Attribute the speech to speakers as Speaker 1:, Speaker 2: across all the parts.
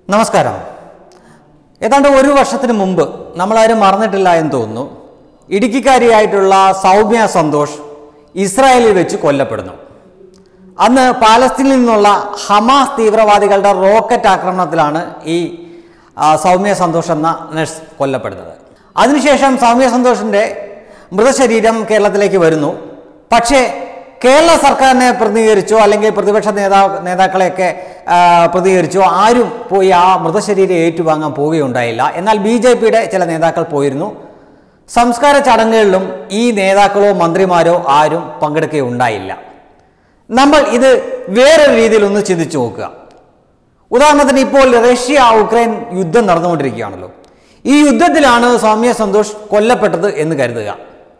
Speaker 1: നമസ്കാരം ഏതാണ്ട് ഒരു വർഷത്തിന് മുമ്പ് നമ്മളാരും മറന്നിട്ടില്ല എന്ന് തോന്നുന്നു ഇടുക്കിക്കാരിയായിട്ടുള്ള സൗമ്യ സന്തോഷ് ഇസ്രായേലിൽ വെച്ച് കൊല്ലപ്പെടുന്നു അന്ന് പാലസ്തീനിൽ നിന്നുള്ള ഹമാസ് തീവ്രവാദികളുടെ റോക്കറ്റ് ആക്രമണത്തിലാണ് ഈ ആ, സൗമ്യ സന്തോഷ് എന്ന നഴ്സ് കൊല്ലപ്പെടുന്നത് അതിനുശേഷം സൗമ്യ സന്തോഷിൻ്റെ മൃതശരീരം കേരളത്തിലേക്ക് വരുന്നു പക്ഷേ കേരള സർക്കാരിനെ പ്രതിനിധീകരിച്ചോ അല്ലെങ്കിൽ പ്രതിപക്ഷ നേതാ നേതാക്കളെയൊക്കെ ആ, പ്രതിനിധീകരിച്ചോ ആരും പോയി ആ മൃതശരീരം ഏറ്റുവാങ്ങാൻ പോവുകയുണ്ടായില്ല എന്നാൽ ബി ജെ പിയുടെ ചില നേതാക്കൾ പോയിരുന്നു സംസ്കാര ചടങ്ങുകളിലും ഈ നേതാക്കളോ മന്ത്രിമാരോ ആരും പങ്കെടുക്കുകയുണ്ടായില്ല നമ്മൾ ഇത് വേറൊരു രീതിയിൽ ഒന്ന് ചിന്തിച്ചു നോക്കുക ഉദാഹരണത്തിന് ഇപ്പോൾ റഷ്യ ഉക്രൈൻ യുദ്ധം നടന്നുകൊണ്ടിരിക്കുകയാണല്ലോ ഈ യുദ്ധത്തിലാണ് സൗമ്യ സന്തോഷ് കൊല്ലപ്പെട്ടത് എന്ന് കരുതുക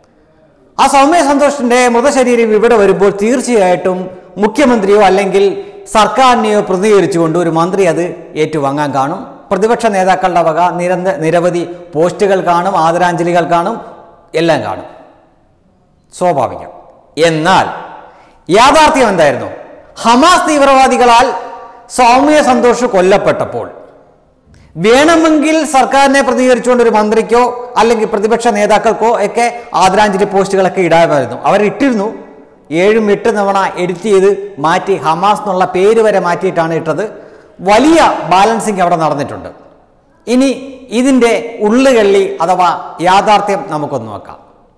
Speaker 1: ആ സൗമ്യ സന്തോഷിന്റെ മൃതശരീരം ഇവിടെ വരുമ്പോൾ തീർച്ചയായിട്ടും മുഖ്യമന്ത്രിയോ അല്ലെങ്കിൽ സർക്കാരിനെയോ പ്രതിനിധീകരിച്ചുകൊണ്ട് ഒരു മന്ത്രി അത് ഏറ്റുവാങ്ങാൻ കാണും പ്രതിപക്ഷ നേതാക്കളുടെ വക നിരന്ത നിരവധി പോസ്റ്റുകൾ കാണും ആദരാഞ്ജലികൾ കാണും എല്ലാം കാണും സ്വാഭാവികം എന്നാൽ യാഥാർത്ഥ്യം എന്തായിരുന്നു ഹമാസ് തീവ്രവാദികളാൽ സൗമ്യ സന്തോഷ് കൊല്ലപ്പെട്ടപ്പോൾ വേണമെങ്കിൽ സർക്കാരിനെ പ്രതികരിച്ചുകൊണ്ട് ഒരു മന്ത്രിക്കോ അല്ലെങ്കിൽ പ്രതിപക്ഷ നേതാക്കൾക്കോ ഒക്കെ ആദരാഞ്ജലി പോസ്റ്റുകളൊക്കെ ഇടാമായിരുന്നു അവരിട്ടിരുന്നു ഏഴും എട്ട് തവണ എഡിറ്റ് ചെയ്ത് മാറ്റി ഹമാസ് എന്നുള്ള പേര് വരെ മാറ്റിയിട്ടാണ് ഇട്ടത് വലിയ ബാലൻസിങ് അവിടെ നടന്നിട്ടുണ്ട് ഇനി ഇതിൻ്റെ ഉള്ളുകള്ളി അഥവാ യാഥാർത്ഥ്യം നമുക്കൊന്ന് നോക്കാം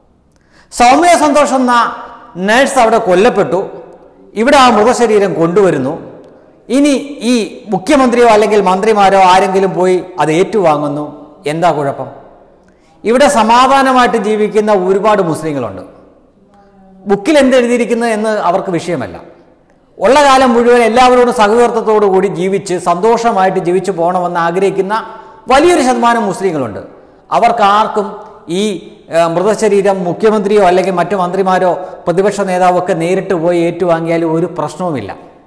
Speaker 1: സൗമ്യ സന്തോഷ് എന്ന നേഴ്സ് അവിടെ കൊല്ലപ്പെട്ടു ഇവിടെ ആ മൃതശരീരം കൊണ്ടുവരുന്നു ഇനി ഈ മുഖ്യമന്ത്രിയോ അല്ലെങ്കിൽ മന്ത്രിമാരോ ആരെങ്കിലും പോയി അത് ഏറ്റുവാങ്ങുന്നു എന്താ കുഴപ്പം ഇവിടെ സമാധാനമായിട്ട് ജീവിക്കുന്ന ഒരുപാട് മുസ്ലിങ്ങളുണ്ട് ബുക്കിൽ എന്ത് എഴുതിയിരിക്കുന്നത് എന്ന് അവർക്ക് വിഷയമല്ല ഉള്ള കാലം മുഴുവൻ എല്ലാവരോടും സഹകൃതത്തോടു കൂടി ജീവിച്ച് സന്തോഷമായിട്ട് ജീവിച്ചു പോകണമെന്ന് ആഗ്രഹിക്കുന്ന വലിയൊരു ശതമാനം മുസ്ലിങ്ങളുണ്ട് അവർക്ക് ആർക്കും ഈ ഏഹ്, മൃതശരീരം മുഖ്യമന്ത്രിയോ അല്ലെങ്കിൽ മറ്റു മന്ത്രിമാരോ പ്രതിപക്ഷ നേതാവോ ഒക്കെ നേരിട്ട് പോയി ഏറ്റുവാങ്ങിയാലും ഒരു പ്രശ്നവുമില്ല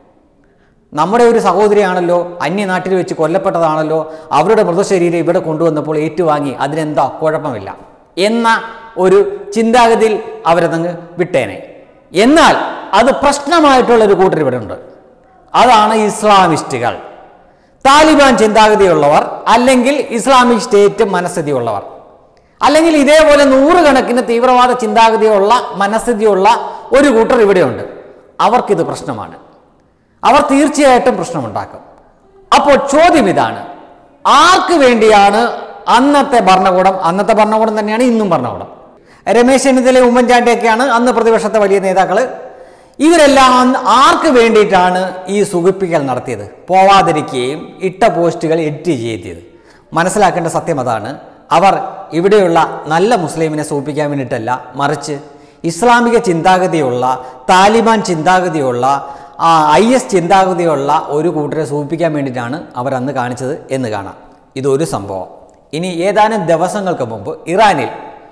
Speaker 1: നമ്മുടെ ഒരു സഹോദരിയാണല്ലോ അന്യനാട്ടിൽ വെച്ച് കൊല്ലപ്പെട്ടതാണല്ലോ അവരുടെ മൃതശരീരം ഇവിടെ കൊണ്ടുവന്നപ്പോൾ ഏറ്റുവാങ്ങി അതിനെന്താ കുഴപ്പമില്ല എന്ന ഒരു ചിന്താഗതിയിൽ അവരതങ്ങ് വിട്ടേനെ എന്നാൽ അത് പ്രശ്നമായിട്ടുള്ള ഒരു കൂട്ടർ ഇവിടെ ഉണ്ട് അതാണ് ഇസ്ലാമിസ്റ്റുകൾ താലിബാൻ ചിന്താഗതിയുള്ളവർ അല്ലെങ്കിൽ ഇസ്ലാമിക് സ്റ്റേറ്റ് മനസ്ഥിതിയുള്ളവർ അല്ലെങ്കിൽ ഇതേപോലെ നൂറുകണക്കിന് തീവ്രവാദ ചിന്താഗതിയുള്ള മനസ്ഥിതിയുള്ള ഒരു കൂട്ടർ ഇവിടെയുണ്ട് അവർക്കിത് പ്രശ്നമാണ് അവർ തീർച്ചയായിട്ടും പ്രശ്നമുണ്ടാക്കും അപ്പോൾ ചോദ്യം ഇതാണ് ആർക്ക് വേണ്ടിയാണ് അന്നത്തെ ഭരണകൂടം അന്നത്തെ ഭരണകൂടം തന്നെയാണ് ഇന്നും ഭരണകൂടം രമേശ് ചെന്നിത്തല ഉമ്മൻചാണ്ടിയൊക്കെയാണ് അന്ന് പ്രതിപക്ഷത്തെ വലിയ നേതാക്കൾ ഇവരെല്ലാം അന്ന് ആർക്ക് വേണ്ടിയിട്ടാണ് ഈ സുഖിപ്പിക്കൽ നടത്തിയത് പോവാതിരിക്കുകയും ഇട്ട പോസ്റ്റുകൾ എഡിറ്റ് ചെയ്തത് മനസ്സിലാക്കേണ്ട സത്യം അതാണ് അവർ ഇവിടെയുള്ള നല്ല മുസ്ലിമിനെ സൂചിപ്പിക്കാൻ വേണ്ടിയിട്ടല്ല മറിച്ച് ഇസ്ലാമിക ചിന്താഗതിയുള്ള താലിബാൻ ചിന്താഗതിയുള്ള ഐ എസ് ചിന്താഗതിയുള്ള ഒരു കൂട്ടരെ സൂചിപ്പിക്കാൻ വേണ്ടിയിട്ടാണ് അവർ അന്ന് കാണിച്ചത് എന്ന് കാണാം ഇതൊരു സംഭവം ഇനി ഏതാനും ദിവസങ്ങൾക്ക് മുമ്പ് ഇറാനിൽ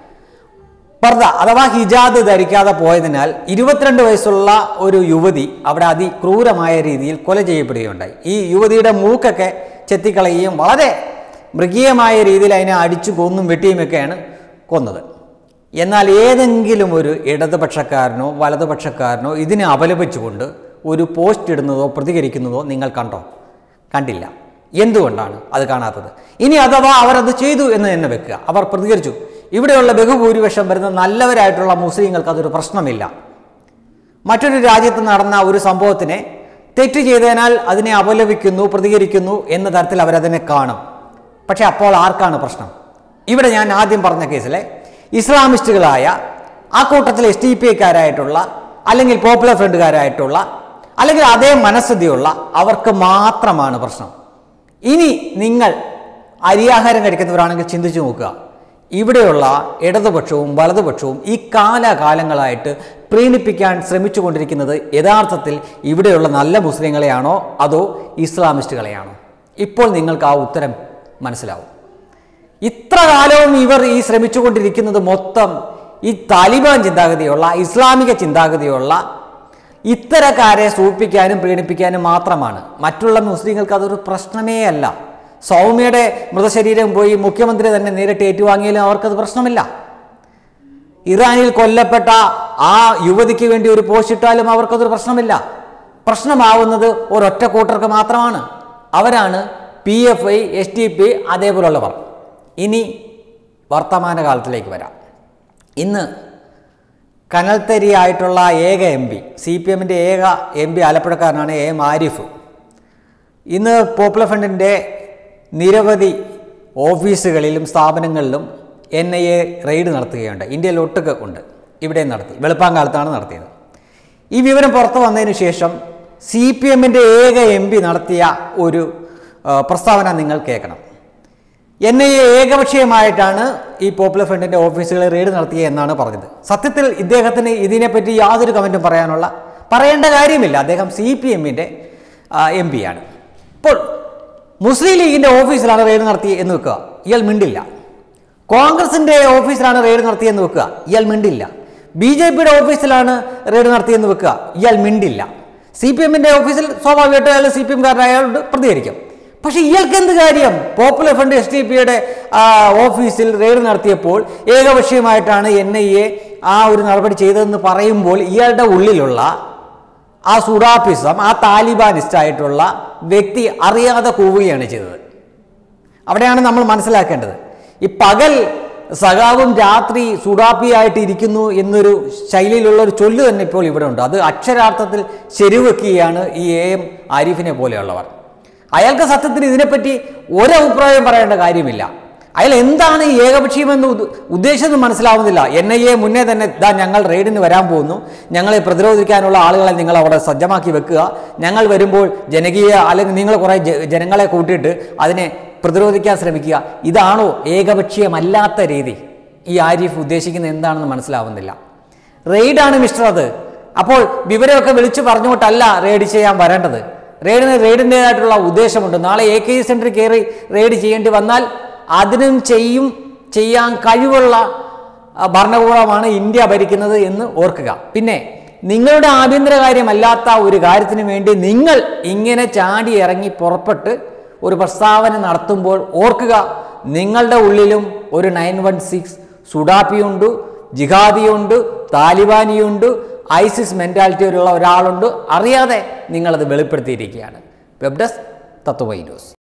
Speaker 1: പർദ അഥവാ ഹിജാദ് ധരിക്കാതെ പോയതിനാൽ ഇരുപത്തിരണ്ട് വയസ്സുള്ള ഒരു യുവതി അവിടെ അതിക്രൂരമായ രീതിയിൽ കൊല ചെയ്യപ്പെടുകയുണ്ടായി ഈ യുവതിയുടെ മൂക്കൊക്കെ ചെത്തിക്കളയുകയും വളരെ മൃഗീയമായ രീതിയിൽ അതിനെ അടിച്ചു കൊന്നും വെട്ടിയുമൊക്കെയാണ് കൊന്നത് എന്നാൽ ഏതെങ്കിലും ഒരു ഇടതുപക്ഷക്കാരനോ വലതുപക്ഷക്കാരനോ ഇതിനെ അപലപിച്ചുകൊണ്ട് ഒരു പോസ്റ്റ് ഇടുന്നതോ പ്രതികരിക്കുന്നതോ നിങ്ങൾ കണ്ടോ കണ്ടില്ല എന്തുകൊണ്ടാണ് അത് കാണാത്തത് ഇനി അഥവാ അവരത് ചെയ്തു എന്ന് തന്നെ വെക്കുക അവർ പ്രതികരിച്ചു ഇവിടെയുള്ള ബഹുഭൂരിപക്ഷം വരുന്ന നല്ലവരായിട്ടുള്ള മുസ്ലിങ്ങൾക്ക് അതൊരു പ്രശ്നമില്ല മറ്റൊരു രാജ്യത്ത് നടന്ന ഒരു സംഭവത്തിനെ തെറ്റ് ചെയ്തതിനാൽ അതിനെ അപലപിക്കുന്നു പ്രതികരിക്കുന്നു എന്ന തരത്തിൽ അവരതിനെ കാണും പക്ഷെ അപ്പോൾ ആർക്കാണ് പ്രശ്നം ഇവിടെ ഞാൻ ആദ്യം പറഞ്ഞ കേസിലെ ഇസ്ലാമിസ്റ്റുകളായ ആ കൂട്ടത്തിലെ എസ് ടി പി ഐക്കാരായിട്ടുള്ള അല്ലെങ്കിൽ പോപ്പുലർ ഫ്രണ്ടുകാരായിട്ടുള്ള അല്ലെങ്കിൽ അതേ മനസ്ഥിതിയുള്ള അവർക്ക് മാത്രമാണ് പ്രശ്നം ഇനി നിങ്ങൾ അരിയാഹാരം കഴിക്കുന്നവരാണെങ്കിൽ ചിന്തിച്ചു നോക്കുക ഇവിടെയുള്ള ഇടതുപക്ഷവും വലതുപക്ഷവും ഈ കാലാകാലങ്ങളായിട്ട് പ്രീണിപ്പിക്കാൻ ശ്രമിച്ചുകൊണ്ടിരിക്കുന്നത് യഥാർത്ഥത്തിൽ ഇവിടെയുള്ള നല്ല മുസ്ലിങ്ങളെയാണോ അതോ ഇസ്ലാമിസ്റ്റുകളെയാണോ ഇപ്പോൾ നിങ്ങൾക്ക് ആ ഉത്തരം മനസ്സിലാവും ഇത്ര കാലവും ഇവർ ഈ ശ്രമിച്ചുകൊണ്ടിരിക്കുന്നത് മൊത്തം ഈ താലിബാൻ ചിന്താഗതിയുള്ള ഇസ്ലാമിക ചിന്താഗതിയുള്ള ഇത്തരക്കാരെ സൂപ്പിക്കാനും പ്രീണിപ്പിക്കാനും മാത്രമാണ് മറ്റുള്ള മുസ്ലിങ്ങൾക്ക് അതൊരു പ്രശ്നമേ അല്ല സൗമ്യയുടെ മൃതശരീരം പോയി മുഖ്യമന്ത്രി തന്നെ നേരിട്ട് ഏറ്റുവാങ്ങിയാലും അവർക്കത് പ്രശ്നമില്ല ഇറാനിൽ കൊല്ലപ്പെട്ട ആ യുവതിക്ക് വേണ്ടി ഒരു പോസ്റ്റ് ഇട്ടാലും അവർക്കതൊരു പ്രശ്നമില്ല പ്രശ്നമാവുന്നത് ഒരൊറ്റ കൂട്ടർക്ക് മാത്രമാണ് അവരാണ് P F I S T P അതേപോലുള്ളവർ ഇനി വർത്തമാനകാലത്തിലേക്ക് വരാം ഇന്ന് കനൽത്തരിയായിട്ടുള്ള ഏക എം പി സി പി എമ്മിൻ്റെ ഏക എം പി ആലപ്പുഴക്കാരനാണ് എ എം ആരിഫ് ഇന്ന് പോപ്പുലർ ഫ്രണ്ടിൻ്റെ നിരവധി ഓഫീസുകളിലും സ്ഥാപനങ്ങളിലും എൻ ഐ എ റെയ്ഡ് നടത്തുകയുണ്ട് ഇന്ത്യയിൽ ഒട്ടുക്ക് ഉണ്ട് ഇവിടെയും നടത്തി വെളുപ്പാങ്കാലത്താണ് നടത്തിയത് ഈ വിവരം പുറത്തു വന്നതിന് ശേഷം സി പി എമ്മിൻ്റെ ഏക എം പി നടത്തിയ ഒരു ആ, പ്രസ്താവന നിങ്ങൾ കേൾക്കണം എൻ ഐ എ ഏകപക്ഷീയമായിട്ടാണ് ഈ പോപ്പുലർ ഫ്രണ്ടിൻ്റെ ഓഫീസുകളിൽ റെയ്ഡ് നടത്തിയത് എന്നാണ് പറഞ്ഞത് സത്യത്തിൽ ഇദ്ദേഹത്തിന് ഇതിനെപ്പറ്റി യാതൊരു കമൻറ്റും പറയാനുള്ള പറയേണ്ട കാര്യമില്ല അദ്ദേഹം സി പി എമ്മിൻ്റെ എം പിയാണ് ഇപ്പോൾ മുസ്ലിം ലീഗിൻ്റെ ഓഫീസിലാണ് റെയ്ഡ് നടത്തി എന്ന് വെക്കുക ഇയാൾ മിണ്ടില്ല കോൺഗ്രസിൻ്റെ ഓഫീസിലാണ് റെയ്ഡ് നടത്തിയെന്ന് വെക്കുക ഇയാൾ മിണ്ടില്ല ബി ജെ പിയുടെ ഓഫീസിലാണ് റെയ്ഡ് നടത്തിയെന്ന് വെക്കുക ഇയാൾ മിണ്ടില്ല സി പി എമ്മിൻ്റെ ഓഫീസിൽ സ്വാഭാവികമായിട്ടും അയാൾ സി പി എംകാരനായോട് പ്രതികരിക്കും പക്ഷേ ഇയാൾക്ക് എന്ത് കാര്യം പോപ്പുലർ ഫ്രണ്ട് എസ് ഡി പിയുടെ ഓഫീസിൽ റെയ്ഡ് നടത്തിയപ്പോൾ ഏകപക്ഷീയമായിട്ടാണ് എൻ ഐ എ ആ ഒരു നടപടി ചെയ്തതെന്ന് പറയുമ്പോൾ ഇയാളുടെ ഉള്ളിലുള്ള ആ സുഡാപ്പിസം ആ താലിബാനിസ്റ്റ് ആയിട്ടുള്ള വ്യക്തി അറിയാതെ കൂവുകയാണ് ചെയ്തത് അവിടെയാണ് നമ്മൾ മനസ്സിലാക്കേണ്ടത് ഈ പകൽ സഖാവും രാത്രി സുഡാപ്പിയായിട്ട് ഇരിക്കുന്നു എന്നൊരു ശൈലിയിലുള്ള ഒരു ചൊല്ല് തന്നെ ഇപ്പോൾ ഇവിടെ ഉണ്ട് അത് അക്ഷരാർത്ഥത്തിൽ ശരിവെക്കുകയാണ് ഈ എ എം ആരിഫിനെ പോലെയുള്ളവർ അയാൾക്ക് സത്യത്തിന് ഇതിനെപ്പറ്റി ഒരഭിപ്രായം പറയേണ്ട കാര്യമില്ല അയാൾ എന്താണ് ഈ ഏകപക്ഷീയമെന്ന് ഉദ്ദ- ഉദ്ദേശിച്ചത് മനസ്സിലാവുന്നില്ല എൻ ഐ എ മുന്നേ തന്നെ ഇതാ ഞങ്ങൾ റെയ്ഡിന് വരാൻ പോകുന്നു ഞങ്ങളെ പ്രതിരോധിക്കാനുള്ള ആളുകളെ നിങ്ങൾ അവിടെ സജ്ജമാക്കി വെക്കുക ഞങ്ങൾ വരുമ്പോൾ ജനകീയ അല്ലെങ്കിൽ നിങ്ങൾ കുറേ ജ- ജനങ്ങളെ കൂട്ടിയിട്ട് അതിനെ പ്രതിരോധിക്കാൻ ശ്രമിക്കുക ഇതാണോ ഏകപക്ഷീയമല്ലാത്ത രീതി ഈ ആരിഫ് ഉദ്ദേശിക്കുന്നത് എന്താണെന്ന് മനസ്സിലാവുന്നില്ല റെയ്ഡാണ് മിസ്റ്റർ അത് അപ്പോൾ വിവരമൊക്കെ വിളിച്ചു പറഞ്ഞുകൊണ്ടല്ല റെയ്ഡ് ചെയ്യാൻ വരേണ്ടത് റെയ്ഡിന് റെയ്ഡിൻ്റെതായിട്ടുള്ള ഉദ്ദേശമുണ്ട് നാളെ എ കെ സെൻറ്ററിൽ കയറി റെയ്ഡ് ചെയ്യേണ്ടി വന്നാൽ അതിനും ചെയ്യും ചെയ്യാൻ കഴിവുള്ള ആ, ഭരണകൂടമാണ് ഇന്ത്യ ഭരിക്കുന്നത് എന്ന് ഓർക്കുക പിന്നെ നിങ്ങളുടെ ആഭ്യന്തര കാര്യമല്ലാത്ത ഒരു കാര്യത്തിന് വേണ്ടി നിങ്ങൾ ഇങ്ങനെ ചാടി ഇറങ്ങി പുറപ്പെട്ട് ഒരു പ്രസ്താവന നടത്തുമ്പോൾ ഓർക്കുക നിങ്ങളുടെ ഉള്ളിലും ഒരു നയൻ വൺ സിക്സ് സുഡാപ്പിയുണ്ട് ജിഹാദിയുണ്ട് താലിബാനിയുണ്ട് ഐസിസ് മെൻറ്റാലിറ്റി ഉള്ള ഒരാളുണ്ട് അറിയാതെ നിങ്ങളത് വെളിപ്പെടുത്തിയിരിക്കുകയാണ് വെബ് ഡെസ്ക് തത്വമൈ ന്യൂസ്